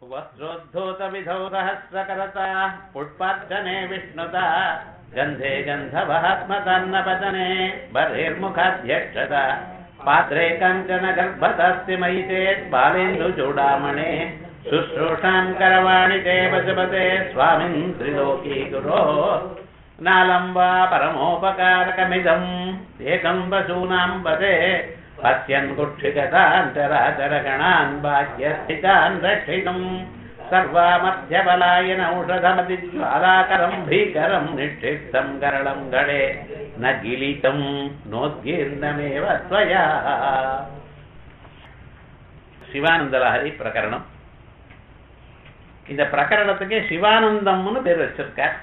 वस्त्रोद्धूतविधौ सहस्रकरता पुष्पार्चने विष्णुता गन्धे गन्धवहात्मतान्नपतने बर्हिर्मुखाध्यक्षता पात्रे कञ्चन गर्भतस्ति मयि चेत् बालेन्दुचूडामणे शुश्रूषाम् करवाणि ते पशुपते स्वामिन् त्रिलोकी गुरोः नालं वा परमोपकारकमिदम् एकम् पशूनाम् पदे पश्यन् कुक्षिगतान्तराचरगणान् बाह्यस्थितान् रक्षितुम् सर्वामध्यबलायन औषधमतिज्वालाकरम् भीकरम् निक्षिप्तम् करलम् गणे न गिलितम् नोद्गीर्णमेव त्वया சிவானந்தலஹரி பிரகரணம் இந்த பிரகரணத்துக்கு சிவானந்தம்னு பேர் வச்சிருக்கார்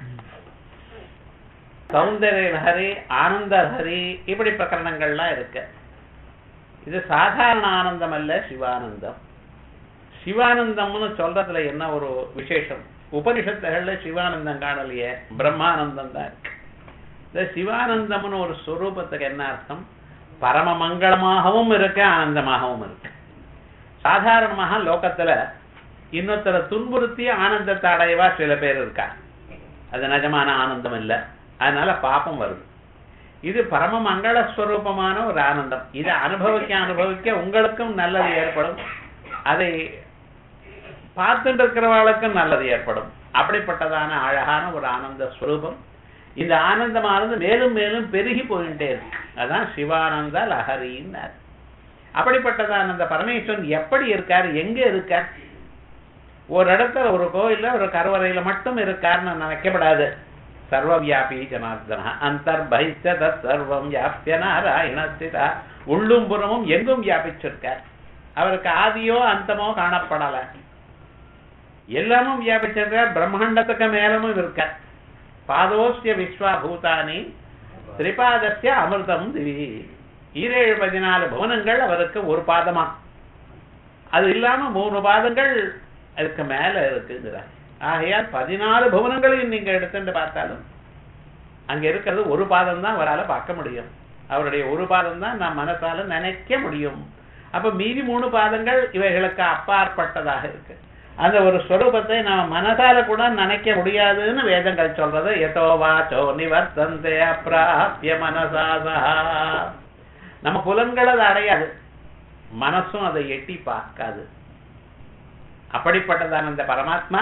சௌந்தர்ய லஹரி ஆனந்த லஹரி இப்படி பிரகரணங்கள்லாம் இருக்கு இது சாதாரண ஆனந்தம் அல்ல சிவானந்தம் சிவானந்தம்னு சொல்றதுல என்ன ஒரு விசேஷம் உபனிஷத்துகள்ல சிவானந்தம் காணலையே பிரம்மானந்தம் தான் இருக்கு இந்த சிவானந்தம்னு ஒரு ஸ்வரூபத்துக்கு என்ன அர்த்தம் பரம மங்களமாகவும் இருக்கு ஆனந்தமாகவும் இருக்கு சாதாரணமாக லோகத்துல இன்னொருத்தரை துன்புறுத்தி ஆனந்தத்தை அடையவா சில பேர் இருக்கா அது நிஜமான ஆனந்தம் இல்லை அதனால பாப்பம் வருது இது பரம மங்களஸ்வரூபமான ஒரு ஆனந்தம் இதை அனுபவிக்க அனுபவிக்க உங்களுக்கும் நல்லது ஏற்படும் அதை பார்த்துட்டு இருக்கிறவர்களுக்கும் நல்லது ஏற்படும் அப்படிப்பட்டதான அழகான ஒரு ஆனந்த ஸ்வரூபம் இந்த ஆனந்தமானது மேலும் மேலும் பெருகி போயிட்டே இருக்கு அதான் சிவானந்த லஹரின்னார் அப்படிப்பட்டதான அந்த பரமேஸ்வரன் எப்படி இருக்கார் எங்க இருக்கார் ஒரு இடத்துல ஒரு கோயில்ல ஒரு கருவறையில மட்டும் இருக்கார்னு நினைக்கப்படாது சர்வவியாபி ஜனார்தன அந்தர்பைச்ச தத் சர்வம் வியாபிய நாராயணஸ்திதா உள்ளும் புறமும் எங்கும் வியாபிச்சிருக்கார் அவருக்கு ஆதியோ அந்தமோ காணப்படல எல்லாமும் வியாபிச்சிருக்கார் பிரம்மாண்டத்துக்கு மேலமும் இருக்கார் பாதோஸ்ய விஸ்வா பூதானி திரிபாதஸ்ய அமிர்தம் திவி ஈரேழு பதினாலு புவனங்கள் அவருக்கு ஒரு பாதமா அது இல்லாம மூணு பாதங்கள் அதுக்கு மேல இருக்குங்கிறார் ஆகையால் பதினாலு புவனங்களையும் நீங்க எடுத்துட்டு பார்த்தாலும் அங்க இருக்கிறது ஒரு பாதம் தான் அவரால் பார்க்க முடியும் அவருடைய ஒரு பாதம் தான் நான் மனசால நினைக்க முடியும் அப்ப மீதி மூணு பாதங்கள் இவைகளுக்கு அப்பாற்பட்டதாக இருக்கு அந்த ஒரு ஸ்வரூபத்தை நாம் மனசால கூட நினைக்க முடியாதுன்னு வேதங்கள் சொல்றது எதோ வாச்சோ நிவர்த்தந்தே அப்பிராபிய மனசாசா நம்ம புலன்கள் அதை அடையாது மனசும் அதை எட்டி பார்க்காது அப்படிப்பட்டதான அந்த பரமாத்மா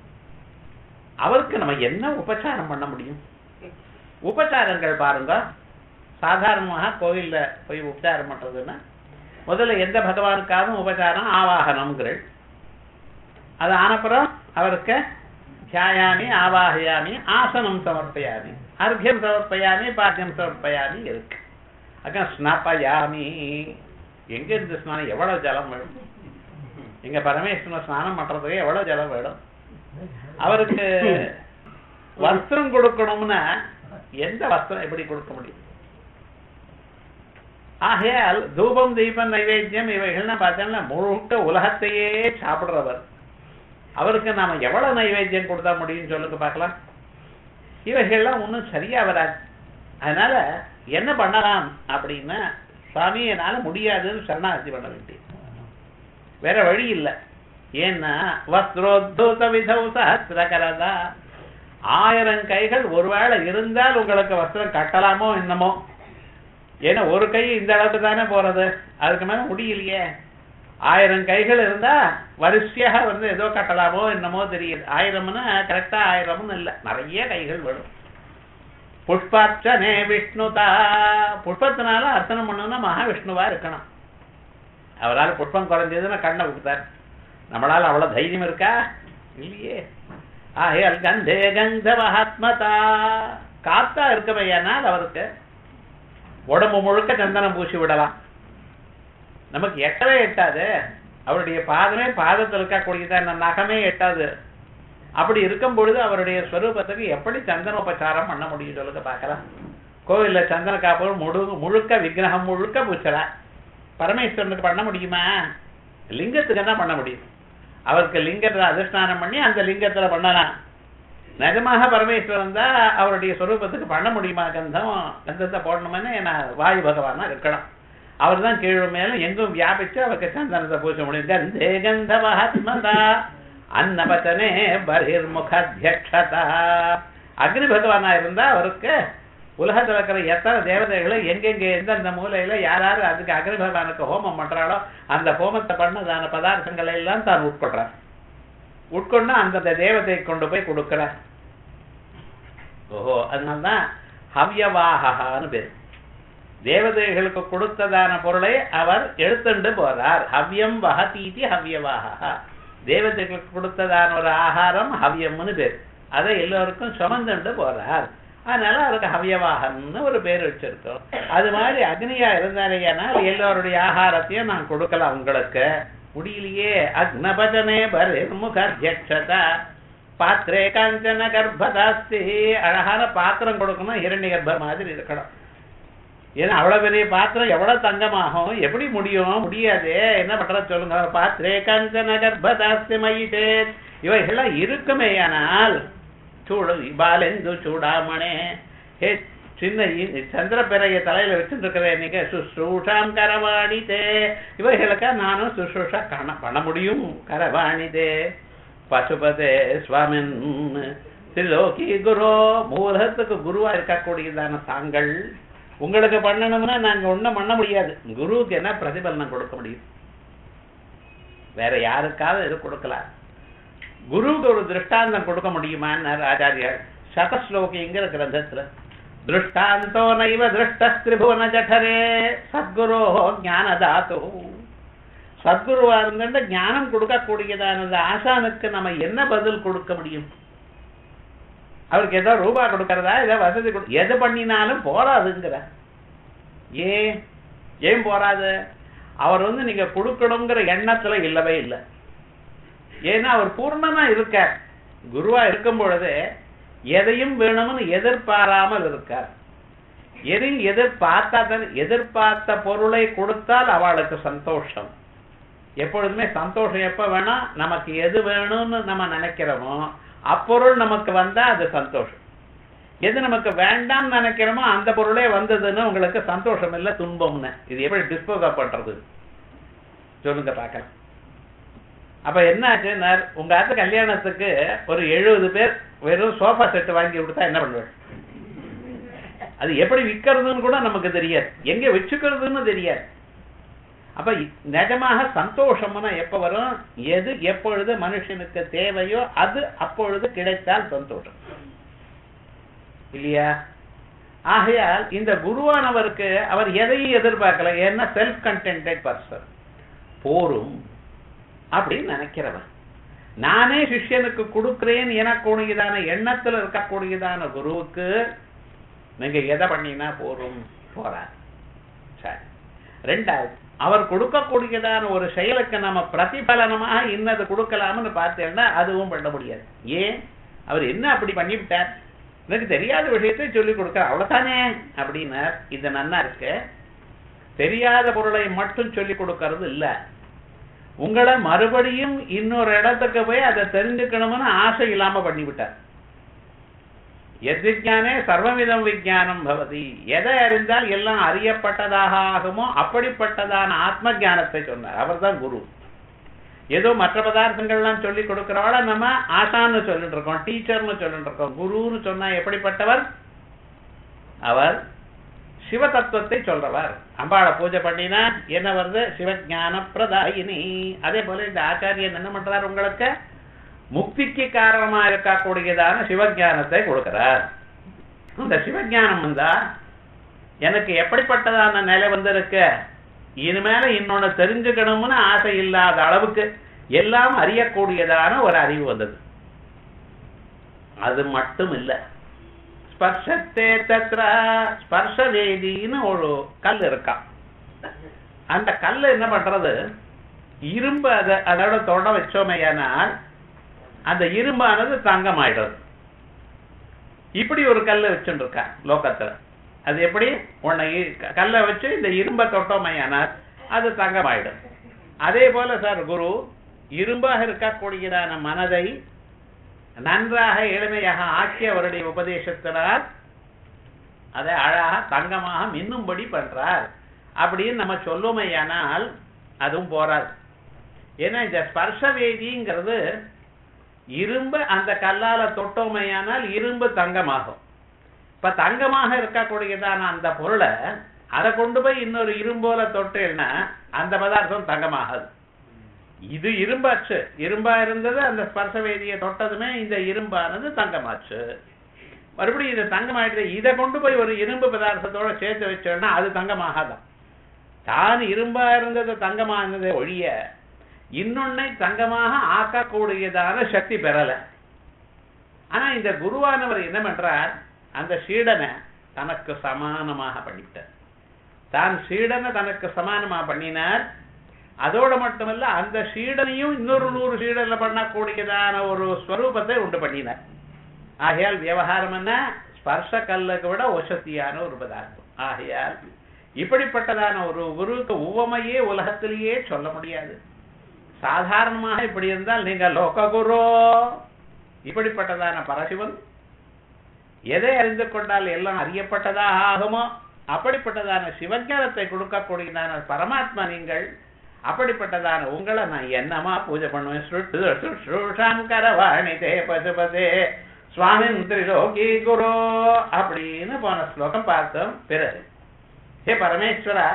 அவருக்கு நம்ம என்ன உபச்சாரம் பண்ண முடியும் உபச்சாரங்கள் பாருங்க சாதாரணமாக கோயில்ல போய் உபச்சாரம் பண்றதுன்னா முதல்ல எந்த பகவானுக்காகவும் உபச்சாரம் ஆவாகனம்ங்கிறள் அது ஆனப்புறம் அவருக்கு தியாயாமி ஆவாகயாமி ஆசனம் சமர்ப்பயாமி அர்க்கியம் சமர்ப்பயாமி பாத்தியம் சமர்ப்பயாமி இருக்கு அக்கா ஸ்நாப்பயாமி எங்க இருந்து ஸ்நானம் எவ்வளவு ஜலம் வேணும் எங்க பரமேஸ்வரன் ஸ்நானம் பண்றதுக்கு எவ்வளவு ஜலம் வேணும் அவருக்கு வஸ்திரம் கொடுக்கணும்னா எந்த வஸ்திரம் எப்படி கொடுக்க முடியும் ஆகையால் தூபம் தீபம் நைவேத்தியம் இவைகள்னா பார்த்தோம்னா முழுக்க உலகத்தையே சாப்பிடுறவர் அவருக்கு நாம எவ்வளவு நைவேத்தியம் கொடுத்தா முடியும்னு சொல்லுங்க பார்க்கலாம் இவைகள்லாம் ஒன்றும் சரியா வராது அதனால என்ன பண்ணலாம் அப்படின்னா சுவாமி என்னால முடியாதுன்னு சரணாகதி பண்ண வேண்டியது வேற வழி இல்லை ஏன்னா வஸ்திரோத்தூத விதௌ சஹசிரகரதா ஆயிரம் கைகள் ஒருவேளை இருந்தால் உங்களுக்கு வஸ்திரம் கட்டலாமோ என்னமோ ஏன்னா ஒரு கை இந்த அளவுக்கு தானே போறது அதுக்கு மேல முடியலையே ஆயிரம் கைகள் இருந்தா வரிசையாக வந்து ஏதோ கட்டலாமோ என்னமோ தெரியுது ஆயிரம்னா கரெக்டா ஆயிரம்னு இல்லை நிறைய கைகள் வரும் புஷ்பார்ச்சனே விஷ்ணுதா புஷ்பத்தினால அர்ச்சனை பண்ணணும்னா மகாவிஷ்ணுவா இருக்கணும் அவரால் புஷ்பம் குறைஞ்சதுன்னா கண்ணை விட்டார் நம்மளால அவ்வளவு தைரியம் இருக்கா இல்லையே ஆகையால் கந்தே கந்த மகாத்மதா காத்தா இருக்கவையானால் அவருக்கு உடம்பு முழுக்க சந்தனம் பூசி விடலாம் நமக்கு எட்டவே எட்டாது அவருடைய பாதமே பாதத்தில் இருக்கக்கூடியதான் நகமே எட்டாது அப்படி இருக்கும் பொழுது அவருடைய ஸ்வரூபத்துக்கு எப்படி சந்தனோபச்சாரம் பண்ண முடியும் சொல்லுங்க பார்க்கலாம் கோவில்ல சந்தன காப்பு முழு முழுக்க விக்கிரகம் முழுக்க பூச்சலாம் பரமேஸ்வரனுக்கு பண்ண முடியுமா லிங்கத்துக்கு என்ன பண்ண முடியும் அவருக்கு லிங்கத்தை அதிஷ்டானம் பண்ணி அந்த லிங்கத்துல பண்ணலாம் நிஜமாக பரமேஸ்வரன் தான் அவருடைய ஸ்வரூபத்துக்கு பண்ண முடியுமா கந்தம் கந்தத்தை போடணும்னு நான் வாயு பகவானா இருக்கணும் அவர் தான் கீழும் மேலும் எங்கும் வியாபிச்சு அவருக்கு சந்தனத்தை பூச முடியும் கந்தே கந்த மகாத்மதா அன்னவச்சனே பகிர்முகத்தியக்ஷதா அக்னி பகவானா இருந்தா அவருக்கு உலகத்துல இருக்கிற எத்தனை தேவதைகளை எங்கெங்க எந்தெந்த மூலையில யார் யாரு அதுக்கு அக்னி பகவானுக்கு ஹோமம் பண்றாளோ அந்த ஹோமத்தை பண்ணதான பதார்த்தங்களை எல்லாம் தான் உட்கொள்றார் உட்கொண்டு அந்தந்த தேவதை கொண்டு போய் கொடுக்கிறார் ஓஹோ அதனால்தான் ஹவ்யவாகான்னு பேர் தேவதைகளுக்கு கொடுத்ததான பொருளை அவர் எடுத்துண்டு போறார் ஹவ்யம் வஹதீதி ஹவ்யவாகா தேவதைகளுக்கு கொடுத்ததான ஒரு ஆகாரம் ஹவ்யம்னு பேர் அதை எல்லோருக்கும் சுமந்துண்டு போறார் அதனால அவருக்கு ஹவ்யவாகன்னு ஒரு பேர் வச்சிருக்கோம் அது மாதிரி அக்னியா இருந்தாலேயானால் எல்லோருடைய ஆகாரத்தையும் நான் கொடுக்கலாம் உங்களுக்கு முடியலையே அக்னபஜனே பரிமுகத்யக்ஷதா பாத்திரே காஞ்சன கர்ப்பதாஸ்தி அழகான பாத்திரம் கொடுக்கணும் இரண்ய கர்ப்ப மாதிரி இருக்கணும் ஏன்னா அவ்வளவு பெரிய பாத்திரம் எவ்வளவு தங்கமாகும் எப்படி முடியும் முடியாது என்ன பண்ற சொல்லுங்க பாத்திரே காஞ்சன கர்ப்பதாஸ்தி மயிட்டே இவைகள்லாம் இருக்குமேயானால் சூடு பாலெந்து சூடாமணே ஹே சின்ன இ- சந்திரப்பிறைய தலையில வச்சுட்டு இருக்கிறேன் நீங்க சுஷ்ரூஷாம் கரவாணிதே இவைகளுக்கா நானும் சுஷ்ரூஷா கண பண்ண முடியும் கரவாணிதே பசுபதே சுவாமின் திரிலோகி குரு மூலத்துக்கு குருவா இருக்கக்கூடியதான தாங்கள் உங்களுக்கு பண்ணணும்னா நாங்க ஒண்ணும் பண்ண முடியாது குருவுக்கு என்ன பிரதிபலனம் கொடுக்க முடியும் வேற யாருக்காவது இது கொடுக்கலாம் குருவுக்கு ஒரு திருஷ்டாந்தம் கொடுக்க முடியுமான்னு ஆச்சாரியார் சதஸ்லோகிங்கிற கிரந்தத்துல திருஷ்டாந்தோ நைவ திருஷ்டிரிபுவன ஜடரே சத்குரோ ஞானதாத்து சத்குருவா இருந்துட்டு ஞானம் கொடுக்கக்கூடியதானது ஆசானுக்கு நம்ம என்ன பதில் கொடுக்க முடியும் அவருக்கு ஏதோ ரூபா கொடுக்கறதா ஏதோ வசதி கொடு எது பண்ணினாலும் போராதுங்கிற ஏன் ஏன் போராது அவர் வந்து நீங்க கொடுக்கணுங்கிற எண்ணத்துல இல்லவே இல்லை ஏன்னா அவர் பூர்ணமா இருக்கார் குருவா இருக்கும் பொழுது எதையும் வேணும்னு எதிர்பாராமல் இருக்கார் எதையும் எதிர்பார்த்தா தான் எதிர்பார்த்த பொருளை கொடுத்தால் அவளுக்கு சந்தோஷம் எப்பொழுதுமே சந்தோஷம் எப்ப வேணா நமக்கு எது வேணும்னு நம்ம நினைக்கிறோமோ அப்பொருள் நமக்கு வந்தா அது சந்தோஷம் எது நமக்கு வேண்டாம்னு நினைக்கிறோமோ அந்த பொருளே வந்ததுன்னு உங்களுக்கு சந்தோஷம் இல்ல துன்பம்னு இது எப்படி டிஸ்போஸ் பண்றது சொல்லுங்க பார்க்கலாம் அப்ப என்ன ஆச்சுன்னா உங்க ஆத்து கல்யாணத்துக்கு ஒரு எழுபது பேர் வெறும் சோஃபா செட் வாங்கி கொடுத்தா என்ன பண்ணுவேன் அது எப்படி விற்கிறதுன்னு கூட நமக்கு தெரியாது எங்க வச்சுக்கிறதுன்னு தெரியாது அப்ப இ- நிஜமாக சந்தோஷம்னா எப்ப வரும் எது எப்பொழுது மனுஷனுக்கு தேவையோ அது அப்பொழுது கிடைத்தால் சந்தோஷம் இல்லையா ஆகையால் இந்த குருவானவருக்கு அவர் எதையும் எதிர்பார்க்கல ஏன்னா செல்ஃப் கண்டென்டட் பர்சன் போரும் அப்படின்னு நினைக்கிறவன் நானே சிஷ்யனுக்கு கொடுக்கிறேன் எனக்கூடியதான எண்ணத்துல இருக்கக்கூடியதான குருவுக்கு நீங்க எதை பண்ணினா போரும் போறார் சரி ரெண்டாவது அவர் கொடுக்கக்கூடியதான ஒரு செயலுக்கு நம்ம பிரதிபலனமாக இன்னது கொடுக்கலாம்னு பார்த்தேன்னா அதுவும் பண்ண முடியாது ஏன் அவர் என்ன அப்படி பண்ணிவிட்டார் எனக்கு தெரியாத விஷயத்தை சொல்லி கொடுக்க அவ்வளவுதானே அப்படின்னார் இது நன்னா இருக்கு தெரியாத பொருளை மட்டும் சொல்லி கொடுக்கறது இல்ல உங்களை மறுபடியும் இன்னொரு இடத்துக்கு போய் அதை தெரிஞ்சுக்கணும்னு ஆசை இல்லாம பண்ணிவிட்டார் எத்விஜானே சர்வவிதம் விஜானம் பவதி எதை அறிந்தால் எல்லாம் அறியப்பட்டதாக ஆகுமோ அப்படிப்பட்டதான ஆத்ம ஞானத்தை சொன்னார் அவர்தான் குரு ஏதோ மற்ற பதார்த்தங்கள்லாம் சொல்லி கொடுக்கிறவள நம்ம ஆசான்னு சொல்லிட்டு இருக்கோம் டீச்சர்னு சொல்லிட்டு இருக்கோம் குருன்னு சொன்னா எப்படிப்பட்டவர் அவர் சிவ தத்துவத்தை சொல்றவர் அம்பாளை பூஜை பண்ணினா என்ன வருது சிவஞான பிரதாயினி அதே போல இந்த ஆச்சாரியன் என்ன பண்றார் உங்களுக்கு முக்திக்கு காரணமா இருக்கக்கூடியதான சிவஞானத்தை கொடுக்கிறார் இந்த சிவஞானம் வந்தா எனக்கு எப்படிப்பட்டதான நிலை வந்திருக்கு இனிமேல இன்னொன்னு தெரிஞ்சுக்கணும்னு ஆசை இல்லாத அளவுக்கு எல்லாம் அறியக்கூடியதான ஒரு அறிவு வந்தது அது மட்டும் இல்ல ஸ்பர்ஷத்தே தத்ர ஸ்பர்ஷவேதின்னு ஒரு கல் இருக்கான் அந்த கல் என்ன பண்றது இரும்பு அதை அதோட தொட வச்சோமையானால் அந்த இரும்பானது தங்கமாயிடுறது இப்படி ஒரு கல்லை வச்சுட்டு இருக்கா லோகத்துல அது எப்படி உன்னை இ- கல்லை வச்சு இந்த இரும்பை தொட்டோமையானால் அது தங்கமாயிடும் அதே போல சார் குரு இரும்பாக இருக்கக்கூடியதான மனதை நன்றாக எளிமையாக ஆக்கி அவருடைய உபதேசத்தினால் அதை அழகாக தங்கமாக மின்னும்படி பண்றார் அப்படின்னு நம்ம சொல்லுமையானால் அதுவும் போராது ஏன்னா இந்த ஸ்பர்ஷ வேதிங்கிறது இரும்பு அந்த கல்லால தொட்டோமையானால் இரும்பு தங்கமாகும் இப்ப தங்கமாக இருக்கக்கூடியதான அந்த பொருளை அதை கொண்டு போய் இன்னொரு இரும்போல தொட்டேன்னா அந்த பதார்த்தம் தங்கமாகாது இது இரும்பாச்சு இரும்பா இருந்தது அந்த ஸ்பர்ச வேதியை தொட்டதுமே இந்த இரும்பானது தங்கமாச்சு மறுபடியும் இது தங்கமாயிடுது இதை கொண்டு போய் ஒரு இரும்பு பதார்த்தத்தோட சேர்த்து வச்சோம்னா அது தங்கமாகாதான் தான் இரும்பா இருந்தது தங்கமானதை ஒழிய இன்னொன்னை தங்கமாக ஆக்கக்கூடியதான சக்தி பெறல ஆனா இந்த குருவானவர் என்ன பண்றார் அந்த சீடனை தனக்கு சமானமாக பண்ணிட்டார் தான் சீடனை தனக்கு சமானமா பண்ணினார் அதோட மட்டுமல்ல அந்த சீடனையும் இன்னொரு நூறு சீடன்ல பண்ணக்கூடியதான ஒரு ஸ்வரூபத்தை உண்டு பண்ணினார் ஆகையால் விவகாரம் என்ன ஸ்பர்ஷ கல்லுக்கு விட ஒசத்தியான ஒரு பதார்த்தம் ஆகையால் இப்படிப்பட்டதான ஒரு குருவுக்கு உவமையே உலகத்திலேயே சொல்ல முடியாது சாதாரணமாக இப்படி இருந்தால் நீங்க லோககுரு இப்படிப்பட்டதான பரசிவன் எதை அறிந்து கொண்டால் எல்லாம் அறியப்பட்டதாக ஆகுமோ அப்படிப்பட்டதான சிவஞானத்தை கொடுக்கக்கூடியதான பரமாத்மா நீங்கள் அப்படிப்பட்டதான உங்களை நான் என்னமா பூஜை பண்ணுவேன் ஸ்ருஷாம் கரவாணி தே பசுபதே சுவாமின் திரிலோகி குரு அப்படின்னு போன ஸ்லோகம் பார்த்தோம் பிறகு ஹே பரமேஸ்வரா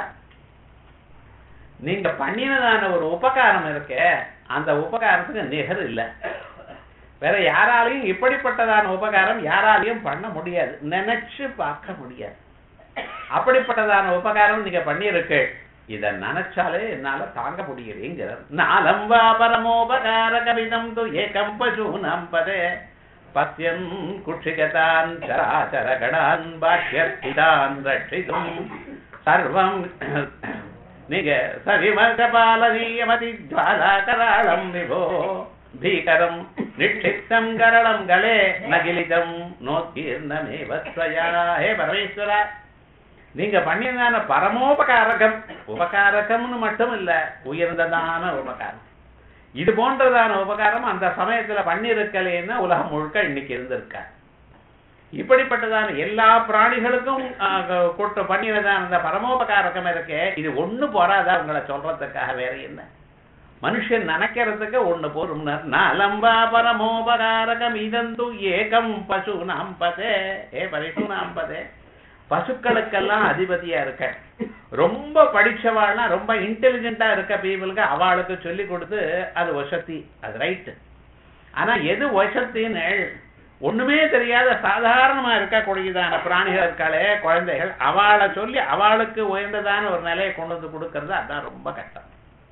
நீங்க பண்ணினதான ஒரு உபகாரம் இருக்க அந்த உபகாரத்துக்கு நிகர் இல்லை வேற யாராலையும் இப்படிப்பட்டதான உபகாரம் யாராலையும் பண்ண முடியாது நினைச்சு பார்க்க முடியாது அப்படிப்பட்டதான உபகாரம் நீங்க பண்ணிருக்கு இத நினைச்சாலே என்னால தாங்க முடியலைங்கிறார் நாலம் வா பரமோபகார கவிதம் து ஏகம் பசூனம் பதே பத்யன் குட்சிகதான் சராச்சர கடான் பாஷ்யஸ்திதான் ரட்சிதும் சர்வம் நிக சவிமர்கபாலனீயமதி ஜுவாலாகராளம் விபோ भीकरम् निक्षिप्तम् करलम् गले நகிலிதம் நோக்கீர்ணமேவ ஸ்வயா ஹே பரமேஸ்வரா நீங்க பண்ணியதான பரமோபகாரகம் உபகாரகம்னு மட்டும் இல்ல உயர்ந்ததான உபகாரம் இது போன்றதான உபகாரம் அந்த சமயத்துல பண்ணிருக்கலேன்னு உலகம் முழுக்க இன்னைக்கு இருந்திருக்க இப்படிப்பட்டதான எல்லா பிராணிகளுக்கும் கூட்ட பண்ணினதான அந்த பரமோபகாரகம் இருக்கே இது ஒண்ணு போறாதா உங்களை சொல்றதுக்காக வேற என்ன மனுஷன் நினைக்கிறதுக்கு ஒண்ணு போரும் நலம்பா பரமோபகாரகம் இதந்து ஏகம் பசு நாம்பதே ஏ பரிசு நாம்பதே பசுக்களுக்கெல்லாம் அதிபதியா இருக்க ரொம்ப படிச்சவாள்னா ரொம்ப இன்டெலிஜென்ட்டா இருக்க பீப்புளுக்கு அவளுக்கு சொல்லி கொடுத்து அது வசதி அது ரைட்டு ஆனா எது வசத்தின்னு ஒண்ணுமே தெரியாத சாதாரணமா இருக்கக்கூடியதான பிராணிகள் இருக்காளே குழந்தைகள் அவளை சொல்லி அவளுக்கு உயர்ந்ததான ஒரு நிலையை கொண்டு வந்து கொடுக்கறது அதான் ரொம்ப கஷ்டம்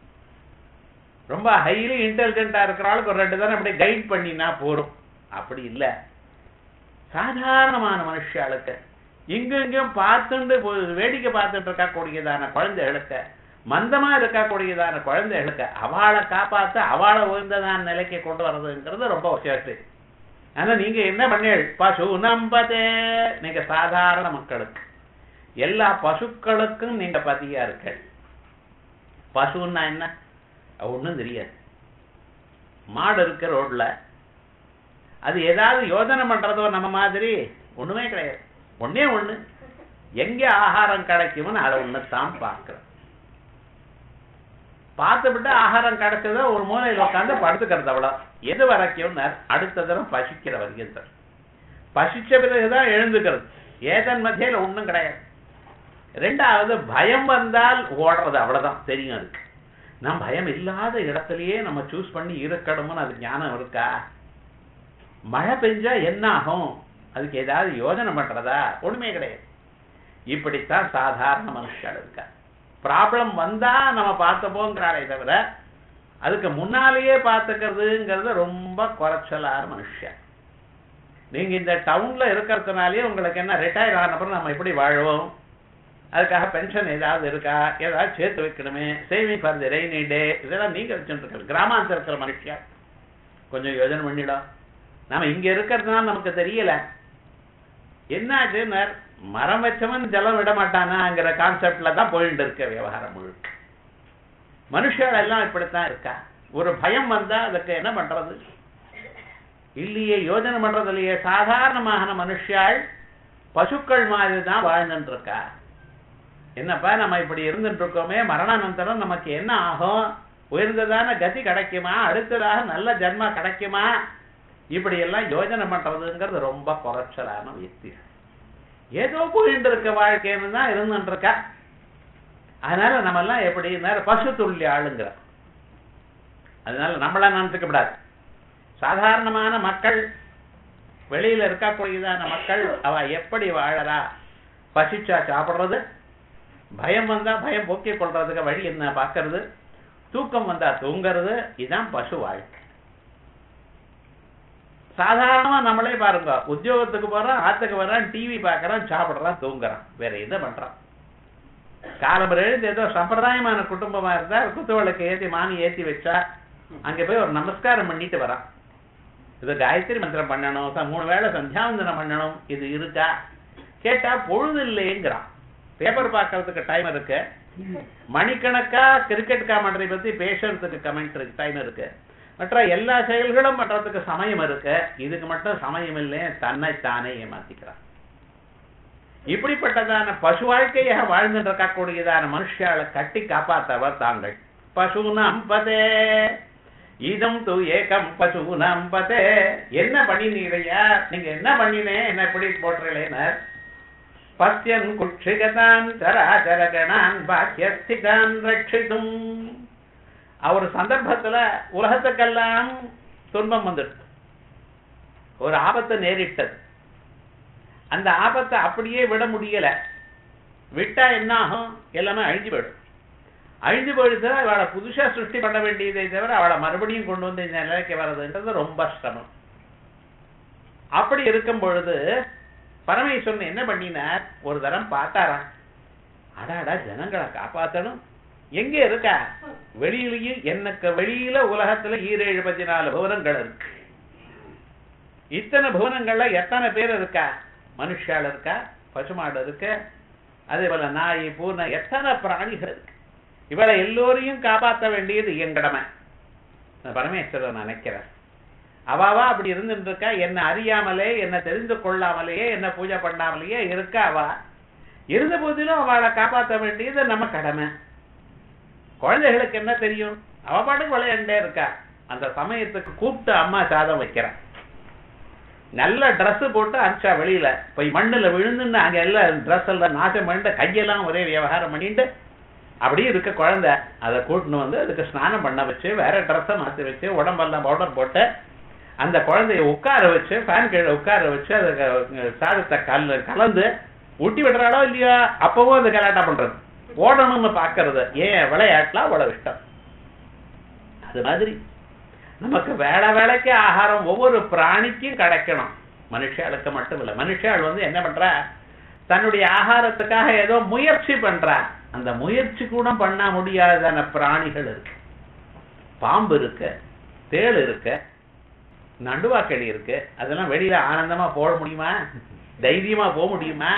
ரொம்ப ஹைலி இன்டெலிஜென்ட்டா இருக்கிறாளுக்கு ஒரு ரெண்டு தானே அப்படி கைட் பண்ணினா போரும் அப்படி இல்ல சாதாரணமான மனுஷாளுக்கு இங்கு இங்கும் பார்த்துண்டு வேடிக்கை பார்த்துட்டு இருக்கக்கூடியதான குழந்தைகளுக்கு மந்தமா இருக்கக்கூடியதான குழந்தைகளுக்கு அவளை காப்பாத்த அவளை உயர்ந்ததான நிலைக்கு கொண்டு வர்றதுங்கிறது ரொம்ப விசேஷம் ஆனா நீங்க என்ன பண்ணீள் பசு நம்பதே நீங்க சாதாரண மக்களுக்கு எல்லா பசுக்களுக்கும் நீங்க பதியா இருக்க பசுன்னா என்ன ஒன்றும் தெரியாது மாடு இருக்க ரோட்ல அது ஏதாவது யோஜனை பண்றதோ நம்ம மாதிரி ஒண்ணுமே கிடையாது ஒன்னே ஒண்ணு எங்க ஆகாரம் கிடைக்கும்னு அதை ஒண்ணுத்தான் பார்க்கிறோம் பார்த்துவிட்டு ஆகாரம் கிடைச்சதோ ஒரு மூலையில் உட்காந்து படுத்துக்கிறது அவ்வளோ எது வரைக்கும் அடுத்த தரம் பசிக்கிற வரைக்கும் சார் பசிச்ச பிறகுதான் எழுந்துக்கிறது ஏதன் மத்தியில ஒண்ணும் கிடையாது ரெண்டாவது பயம் வந்தால் ஓடுறது அவ்வளவுதான் தெரியும் அதுக்கு நம் பயம் இல்லாத இடத்துலயே நம்ம சூஸ் பண்ணி இருக்கணும்னு அது ஞானம் இருக்கா மழை பெஞ்சா என்ன ஆகும் அதுக்கு ஏதாவது யோஜனை பண்றதா ஒண்ணுமே கிடையாது இப்படித்தான் சாதாரண மனுஷால் இருக்கா ப்ராப்ளம் வந்தா நம்ம பார்த்தப்போங்கிறாரே தவிர அதுக்கு முன்னாலேயே பார்த்துக்கிறதுங்கிறது ரொம்ப குறைச்சலான மனுஷன் நீங்க இந்த டவுன்ல இருக்கிறதுனாலே உங்களுக்கு என்ன ரிட்டையர் ஆனப்பறம் நம்ம எப்படி வாழ்வோம் அதுக்காக பென்ஷன் ஏதாவது இருக்கா ஏதாவது சேர்த்து வைக்கணுமே saving for the rainy day இதெல்லாம் நீங்க வச்சுட்டு இருக்கிற கிராமாந்தர இருக்கிற மனுஷியா கொஞ்சம் யோஜனை பண்ணிடும் நாம இங்க இருக்கிறதுனால நமக்கு தெரியல என்னாச்சுன்னு மரம் வச்சவன் ஜலம் விட மாட்டானாங்கிற கான்செப்ட்ல தான் போயிட்டு இருக்க விவகாரம் முழுக்க மனுஷர்கள் எல்லாம் இப்படித்தான் இருக்கா ஒரு பயம் வந்தா அதுக்கு என்ன பண்றது இல்லையே யோஜனை பண்றது இல்லையே சாதாரணமான மனுஷாள் பசுக்கள் மாதிரி தான் வாழ்ந்துட்டு இருக்கா என்னப்பா நம்ம இப்படி இருந்துட்டு இருக்கோமே மரணானந்தரம் நமக்கு என்ன ஆகும் உயர்ந்ததான கதி கிடைக்குமா அடுத்ததாக நல்ல ஜன்மா கிடைக்குமா இப்படி எல்லாம் யோஜனை பண்றதுங்கிறது ரொம்ப குறைச்சலான யுக்தி ஏதோ போயிட்டு இருக்க வாழ்க்கைன்னு தான் இருந்துட்டு இருக்கா அதனால நம்ம எல்லாம் எப்படி பசு துள்ளி ஆளுங்கிற அதனால நம்மளா நினைச்சுக்க கூடாது சாதாரணமான மக்கள் வெளியில இருக்கக்கூடியதான மக்கள் அவ எப்படி வாழறா பசிச்சா சாப்பிடுறது பயம் வந்தா பயம் போக்கிக் கொள்றதுக்கு வழி என்ன பார்க்கறது தூக்கம் வந்தா தூங்குறது இதுதான் பசு வாழ்க்கை சாதாரணமா நம்மளே பாருங்க உத்தியோகத்துக்கு போறான் ஆத்துக்கு வர்றான் டிவி பார்க்கறான் சாப்பிடுறான் தூங்குறான் வேற என்ன பண்றான் காலம்பரம் எழுந்து ஏதோ சம்பிரதாயமான குடும்பமா இருந்தா குத்துவளுக்கு ஏத்தி மானி ஏத்தி வச்சா அங்க போய் ஒரு நமஸ்காரம் பண்ணிட்டு வரான் இது காயத்ரி மந்திரம் பண்ணணும் ச- மூணு வேளை சந்தியாவந்தனம் பண்ணணும் இது இருக்கா கேட்டா பொழுது இல்லைங்கிறான் பேப்பர் பார்க்கறதுக்கு டைம் இருக்கு மணிக்கணக்கா கிரிக்கெட் காமெண்ட்ரி பத்தி பேசுறதுக்கு கமெண்ட் இருக்கு டைம் இருக்கு மற்ற எல்லா செயல்களும் பண்றதுக்கு சமயம் இருக்கு இதுக்கு மட்டும் சமயம் இல்லை தன்னை தானே ஏமாத்திக்கிறான் இப்படிப்பட்டதான பசு வாழ்க்கையாக வாழ்ந்துட்டு இருக்கக்கூடியதான மனுஷால கட்டி காப்பாத்தவர் தாங்கள் பசுனம் பதே இதம் து ஏகம் பசுனம் பதே என்ன பண்ணினீரையா நீங்க என்ன பண்ணினே என்ன இப்படி போட்டுறேனர் பத்யன் குட்சிகதான் சராச்சரகணான் பாக்கியஸ்திகான் ரட்சிதும் அவர் சந்தர்ப்பத்துல உலகத்துக்கெல்லாம் துன்பம் வந்துடுது ஒரு ஆபத்து நேரிட்டது அந்த ஆபத்தை அப்படியே விட முடியல விட்டா என்ன ஆகும் எல்லாமே அழிஞ்சு போயிடும் அழிஞ்சு போயிடுச்சுன்னா அவளை புதுசா சிருஷ்டி பண்ண வேண்டியதை தவிர அவளை மறுபடியும் கொண்டு வந்து இந்த நிலைக்கு வர்றதுன்றது ரொம்ப சிரமம் அப்படி இருக்கும் பொழுது பரமேஸ்வரன் என்ன பண்ணினார் ஒரு தரம் பார்த்தாராம் அடாடா ஜனங்களை காப்பாத்தணும் எங்க இருக்கா வெளியிலயும் எனக்கு வெளியில உலகத்துல ஈரேழு பதினாலு புவனங்கள் இருக்கு இத்தனை புவனங்கள்ல எத்தனை பேர் இருக்கா மனுஷால் இருக்கா பசுமாடு இருக்கு அதே போல நாய் பூனை எத்தனை பிராணிகள் இருக்கு இவளை எல்லோரையும் காப்பாற்ற வேண்டியது என் கடமை நான் பரமேஸ்வரன் நினைக்கிறேன் அவாவா அப்படி இருந்துட்டு இருக்கா என்ன அறியாமலே என்ன தெரிந்து கொள்ளாமலேயே என்ன பூஜை பண்ணாமலேயே இருக்கா அவா இருந்த போதிலும் அவளை காப்பாற்ற வேண்டியது நம்ம கடமை குழந்தைகளுக்கு என்ன தெரியும் அவ பாட்டுக்கு விளையாண்டே இருக்கா அந்த சமயத்துக்கு கூப்பிட்டு அம்மா சாதம் வைக்கிறான் நல்ல Dress போட்டு அனுப்பிச்சா வெளியில போய் மண்ணுல விழுந்துன்னு அங்க எல்லாம் ட்ரெஸ் எல்லாம் நாசம் பண்ணிட்டு கையெல்லாம் ஒரே விவகாரம் பண்ணிட்டு அப்படியே இருக்க குழந்தை அதை கூட்டின்னு வந்து அதுக்கு ஸ்நானம் பண்ண வச்சு வேற ட்ரெஸ்ஸை மாத்தி வச்சு உடம்பெல்லாம் பவுடர் போட்டு அந்த குழந்தைய உட்கார வச்சு ஃபேன் கீழே உட்கார வச்சு அதுக்கு அஹ், சாதத்தை கல் கலந்து ஊட்டி விடுறாளோ இல்லையா அப்பவும் அது கலாட்டா பண்றது ஓடணும்னு பாக்குறது ஏன் விளையாட்டுல அவ்வளவு இஷ்டம் அது மாதிரி நமக்கு வேலை வேலைக்கு ஆகாரம் ஒவ்வொரு பிராணிக்கும் கிடைக்கணும் மனுஷாளுக்கு மட்டும் இல்ல மனுஷாள் வந்து என்ன பண்றா தன்னுடைய ஆகாரத்துக்காக ஏதோ முயற்சி பண்றா அந்த முயற்சி கூட பண்ண முடியாதான பிராணிகள் இருக்கு பாம்பு இருக்கு தேள் இருக்கு நண்டுவாக்களி இருக்கு அதெல்லாம் வெளியில ஆனந்தமா போட முடியுமா தைரியமா போக முடியுமா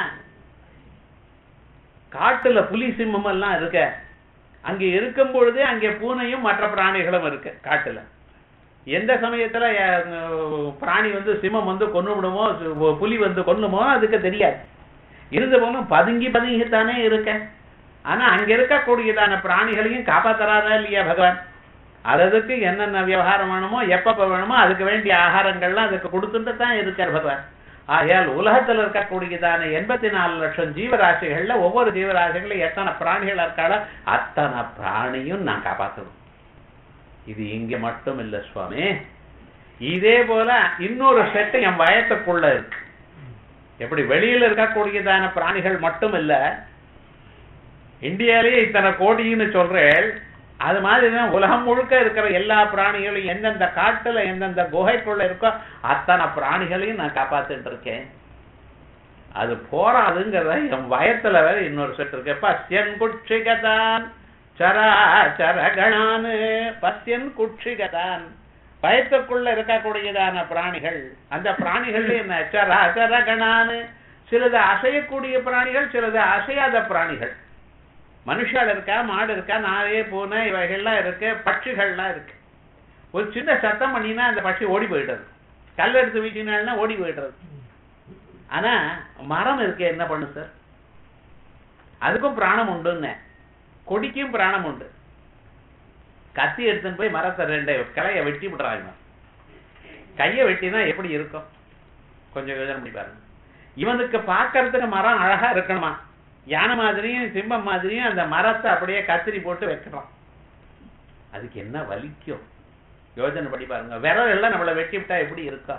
காட்டுல புலி சிம்மம் எல்லாம் இருக்க அங்க இருக்கும் பொழுதே அங்கே பூனையும் மற்ற பிராணிகளும் இருக்கு காட்டுல எந்த சமயத்துல அஹ், பிராணி வந்து சிம்மம் வந்து கொன்னு விடுமோ சு- புலி வந்து கொன்னுமோ அதுக்கு தெரியாது இருந்த போதும் பதுங்கி பதுங்கித்தானே இருக்க ஆனா அங்க இருக்கக்கூடியதான பிராணிகளையும் காப்பாத்தறாரா இல்லையா பகவான் அதுக்கு என்னென்ன விவகாரம் வேணுமோ எப்பப்ப வேணுமோ அதுக்கு வேண்டிய ஆகாரங்கள்லாம் அதுக்கு கொடுத்துட்டு தான் இருக்கார் பகவான் ஆகையால் உலகத்துல இருக்கக்கூடியதான எண்பத்தி நாலு லட்சம் ஜீவராசிகள்ல ஒவ்வொரு ஜீவராசிகளும் எத்தனை பிராணிகள் இருக்காளோ அத்தனை பிராணியும் நான் காப்பாற்றணும் இது இங்க மட்டும் இல்ல சுவாமி இதே போல இன்னொரு செட்டு என் வயத்துக்குள்ள இருக்கு எப்படி வெளியில இருக்கக்கூடியதான பிராணிகள் மட்டும் இல்ல இந்தியாலேயே இத்தனை கோடின்னு சொல்றேன் அது மாதிரிதான் உலகம் முழுக்க இருக்கிற எல்லா பிராணிகளையும் எந்தெந்த காட்டுல எந்தெந்த குகைக்குள்ள இருக்கோ அத்தனை பிராணிகளையும் நான் காப்பாத்திட்டு இருக்கேன் அது போராதுங்கிறத என் வயத்துல வேற இன்னொரு செட்டு இருக்கு பஸ்யன் குட்சிகதான் சரா சரகணானு பஸ்யன் குட்சிகதான் பயத்துக்குள்ள இருக்கக்கூடியதான பிராணிகள் அந்த பிராணிகள்ல என்ன சரா சரகணானு சிலது அசையக்கூடிய பிராணிகள் சிலது அசையாத பிராணிகள் மனுஷால் இருக்கா மாடு இருக்கா நாயே பூனை இவைகள்லாம் இருக்கு பட்சிகள்லாம் இருக்கு ஒரு சின்ன சத்தம் பண்ணினா அந்த பட்சி ஓடி போயிடுறது கல் எடுத்து வீட்டினால்னா ஓடி போயிடுறது ஆனா மரம் இருக்கு என்ன பண்ணு சார் அதுக்கும் பிராணம் உண்டுன்னு கொடிக்கும் பிராணம் உண்டு கத்தி எடுத்துன்னு போய் மரத்தை ரெண்டு கிளைய வெட்டி விடுறாங்க கையை வெட்டினா எப்படி இருக்கும் கொஞ்சம் யோசனை பண்ணி பாருங்க இவனுக்கு பார்க்கறதுக்கு மரம் அழகா இருக்கணுமா யானை மாதிரியும் சிம்மம் மாதிரியும் அந்த மரத்தை அப்படியே கத்திரி போட்டு வைக்கலாம் அதுக்கு என்ன வலிக்கும் யோசனை பண்ணி பாருங்க விரல் எல்லாம் நம்மளை வெட்டி விட்டா எப்படி இருக்கா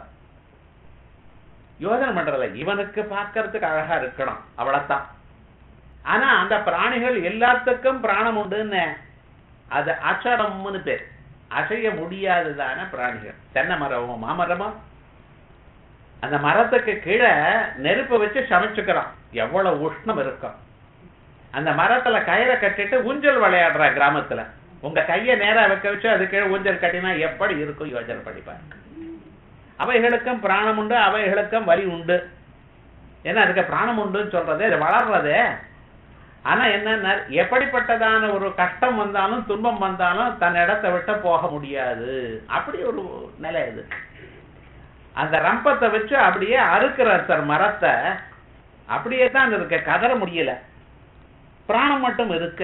யோசனை பண்றதில்ல இவனுக்கு பார்க்கறதுக்கு அழகா இருக்கணும் அவ்வளவுதான் ஆனா அந்த பிராணிகள் எல்லாத்துக்கும் பிராணம் உண்டுன்னு அது அச்சடம்னு பேர் அசைய முடியாததான பிராணிகள் தென்னை மரமோ மாமரமோ அந்த மரத்துக்கு கீழே நெருப்பு வச்சு சமைச்சுக்கிறான் எவ்வளவு உஷ்ணம் இருக்கும் அந்த மரத்துல கயிறை கட்டிட்டு ஊஞ்சல் விளையாடுற கிராமத்துல உங்க கையை நேரா வைக்க வச்சு அது கீழே ஊஞ்சல் கட்டினா எப்படி இருக்கும் யோசனை பண்ணி பாருங்க அவைகளுக்கும் பிராணம் உண்டு அவைகளுக்கும் வலி உண்டு ஏன்னா அதுக்கு பிராணம் உண்டுன்னு சொல்றதே அது வளர்றதே ஆனா என்ன எப்படிப்பட்டதான ஒரு கஷ்டம் வந்தாலும் துன்பம் வந்தாலும் தன் இடத்தை விட்டு போக முடியாது அப்படி ஒரு நிலை இது அந்த ரம்பத்தை வச்சு அப்படியே அறுக்கிறார் சார் மரத்தை அப்படியே தான் இருக்க கதற முடியல பிராணம் மட்டும் இருக்க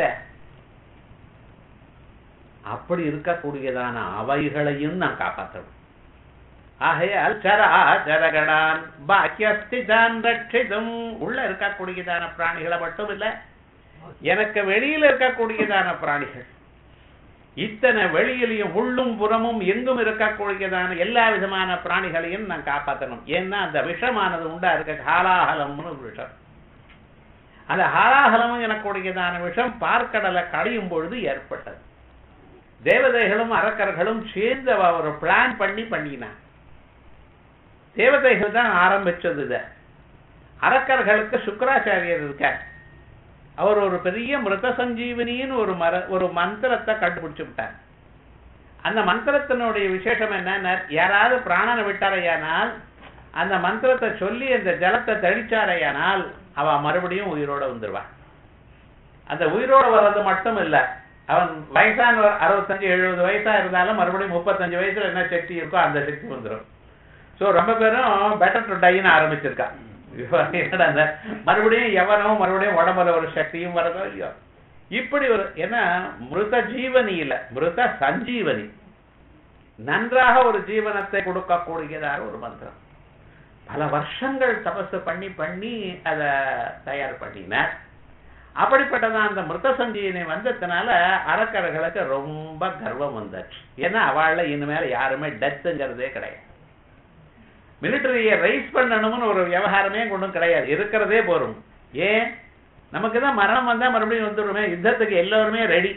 அப்படி இருக்கக்கூடியதான அவைகளையும் நான் காப்பாற்றணும் ஆகையால் சரா ஜரகடான் பாக்கியஸ்திதான் ரட்சிதும் உள்ள இருக்கக்கூடியதான பிராணிகளை மட்டும் இல்ல எனக்கு வெளியில இருக்கக்கூடியதான பிராணிகள் இத்தனை வெளியிலையும் உள்ளும் புறமும் எங்கும் இருக்கக்கூடியதான எல்லா விதமான பிராணிகளையும் நான் காப்பாற்றணும் ஏன்னா அந்த விஷமானது உண்டா இருக்க ஹாலாஹலம்னு ஒரு விஷம் அந்த ஹாலாஹலமும் எனக்கூடியதான விஷம் பார்க்கடலை கடையும் பொழுது ஏற்பட்டது தேவதைகளும் அரக்கர்களும் சேர்ந்து அவ ஒரு பிளான் பண்ணி பண்ணினான் தேவதைகள் தான் ஆரம்பிச்சது இத அரக்கர்களுக்கு சுக்கராச்சாரியர் இருக்கார் அவர் ஒரு பெரிய மிருத சஞ்சீவனின்னு ஒரு மர ஒரு மந்திரத்தை கண்டுபிடிச்சு விட்டார் அந்த மந்திரத்தினுடைய விசேஷம் என்ன யாராவது பிராணனை விட்டாரையானால் அந்த மந்திரத்தை சொல்லி அந்த ஜலத்தை தெளிச்சாரையானால் அவ மறுபடியும் உயிரோட வந்துருவான் அந்த உயிரோட வர்றது மட்டும் இல்ல அவன் வயசான அறுபத்தஞ்சு எழுபது வயசா இருந்தாலும் மறுபடியும் முப்பத்தஞ்சு வயசுல என்ன சக்தி இருக்கோ அந்த சக்தி வந்துடும் சோ ரொம்ப பேரும் பெட்டர் டு டைன்னு ஆரம்பிச்சிருக்கான் என்னடா மறுபடியும் எவனும் மறுபடியும் உடம்புல ஒரு சக்தியும் வரதோ இல்லையோ இப்படி ஒரு ஏன்னா மிருத ஜீவனி இல்ல மிருத சஞ்சீவனி நன்றாக ஒரு ஜீவனத்தை கொடுக்கக்கூடியதாக ஒரு மந்திரம் பல வருஷங்கள் தபசு பண்ணி பண்ணி அதை தயார் பண்ணினார் அப்படிப்பட்டதான் அந்த மிருத சஞ்சீவனி வந்ததுனால அறக்கர்களுக்கு ரொம்ப கர்வம் வந்தாச்சு ஏன்னா அவள்ல இனிமேல யாருமே டெத்துங்கிறதே கிடையாது மிலிட்டரியை ரைஸ் பண்ணணும்னு ஒரு விவகாரமே ஒன்றும் கிடையாது இருக்கிறதே போரும் ஏன் நமக்கு தான் மரணம் வந்தா மறுபடியும் வந்துடுமே யுத்தத்துக்கு எல்லோருமே ரெடி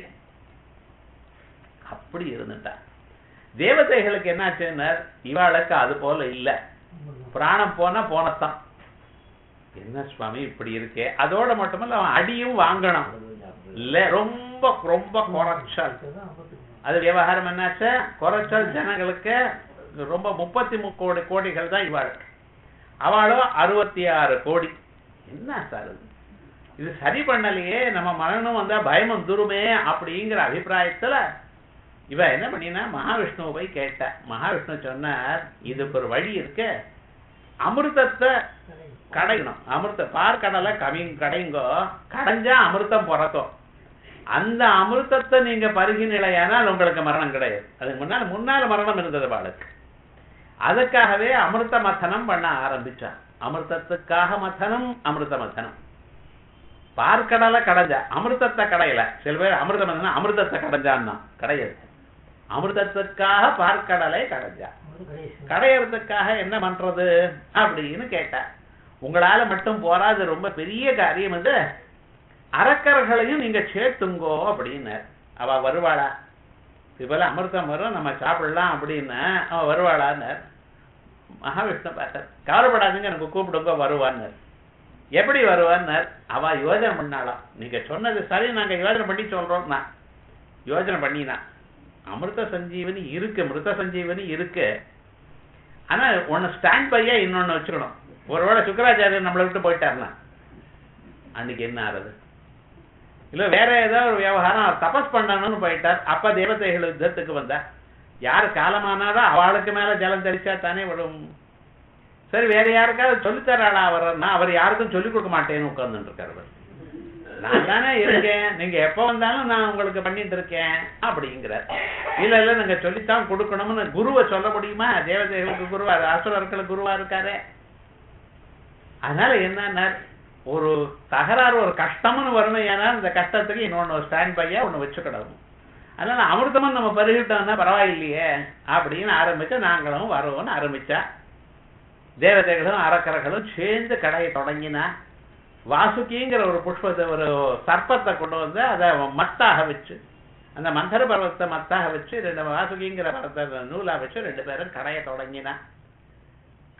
அப்படி இருந்துட்டா தேவதைகளுக்கு என்னாச்சுன்னா இவாளுக்கு அது போல இல்ல பிராணம் போனா போனத்தான் என்ன சுவாமி இப்படி இருக்கே அதோட மட்டுமல்ல அவன் அடியும் வாங்கணும் இல்ல ரொம்ப ரொம்ப குறைச்சல் அது விவகாரம் என்னாச்சு குறைச்சல் ஜனங்களுக்கு ரொம்ப முப்பத்தி கோடி கோடிகள் தான் இவாள் அவளோ அறுபத்தி ஆறு கோடி என்ன சார் இது இது சரி பண்ணலையே நம்ம மரணம் வந்தா பயம் வந்துருமே அப்படிங்கிற அபிப்பிராயத்துல இவ என்ன பண்ணினா மகாவிஷ்ணுவை போய் கேட்டா மகாவிஷ்ணு சொன்னார் இதுக்கு ஒரு வழி இருக்கு அமிர்தத்தை கடையணும் அமிர்த பார்க்கடலை கவி கடைங்கோ கடைஞ்சா அமிர்தம் பிறக்கும் அந்த அமிர்தத்தை நீங்க பருகினிலையானால் உங்களுக்கு மரணம் கிடையாது அதுக்கு முன்னால் முன்னால மரணம் இருந்தது பாளுக்கு அதுக்காகவே அமிர்த மத்தனம் பண்ண ஆரம்பிச்சான் அமிர்தத்துக்காக மத்தனம் அமிர்த மத்தனம் பார்க்கடலை கடைஞ்சா அமிர்தத்தை கடையல சில பேர் அமிர்தம் என்னன்னா அமிர்தத்தை கடைஞ்சான்னா கிடையாது அமிர்தத்துக்காக பார்க்கடலை கடைஞ்சா கடையறதுக்காக என்ன பண்றது அப்படின்னு கேட்டா உங்களால மட்டும் போராது ரொம்ப பெரிய காரியம் இது அரக்கர்களையும் நீங்க சேர்த்துங்கோ அப்படின்னு அவ வருவாளா இதுபோல அமிர்தம் வரும் நம்ம சாப்பிடலாம் அப்படின்னு அவ வருவாளான்னு மகாவிஷ்ணு பார்த்தார் கவலைப்படாதுங்க எனக்கு கூப்பிடுங்க வருவான்னு எப்படி வருவான்னு அவ யோஜனை பண்ணாலாம் நீங்க சொன்னது சரி நாங்க யோஜனை பண்ணி சொல்றோம்னா யோஜனை பண்ணினா அமிர்த சஞ்சீவனி இருக்கு மிருத சஞ்சீவனி இருக்கு ஆனா ஒன்னு ஸ்டாண்ட் பையா இன்னொன்னு வச்சுக்கணும் ஒருவேளை சுக்கராச்சாரியர் நம்மளை விட்டு போயிட்டாருன்னா அன்னைக்கு என்ன ஆறுது இல்ல வேற ஏதாவது ஒரு விவகாரம் தபஸ் பண்ணணும்னு போயிட்டார் அப்ப தேவதைகள் யுத்தத்துக்கு வந்தா யார் காலமானாலும் அவளுக்கு மேல ஜலம் தெளிச்சா தானே வரும் சரி வேற யாருக்காவது சொல்லித்தராளா அவர் நான் அவர் யாருக்கும் சொல்லிக் கொடுக்க மாட்டேன்னு உட்கார்ந்துட்டு இருக்காரு அவர் நான் தானே இருக்கேன் நீங்க எப்ப வந்தாலும் நான் உங்களுக்கு பண்ணிட்டு இருக்கேன் அப்படிங்கிற இல்ல இல்ல நீங்க சொல்லித்தான் கொடுக்கணும்னு குருவை சொல்ல முடியுமா தேவதைகளுக்கு குருவா அசுரர்களுக்கு குருவா இருக்காரு அதனால என்னன்னா ஒரு தகராறு ஒரு கஷ்டம்னு வரணும் ஏன்னா இந்த கஷ்டத்துக்கு இன்னொன்னு ஸ்டாண்ட் பையா ஒண்ணு வச்சுக்கிடணும் அதனால அமிர்தமும் நம்ம பருகிட்டோம்னா பரவாயில்லையே அப்படின்னு ஆரம்பிச்சு நாங்களும் வருவோம்னு ஆரம்பிச்சா தேவதைகளும் அரக்கர்களும் சேர்ந்து கடையை தொடங்கினா வாசுகிங்கிற ஒரு புஷ்பத்தை ஒரு சர்ப்பத்தை கொண்டு வந்து அதை மத்தாக வச்சு அந்த மந்தர பர்வத்தை மத்தாக வச்சு ரெண்டு வாசுகிங்கிற பர்வத்தை நூலா வச்சு ரெண்டு பேரும் கடையை தொடங்கினா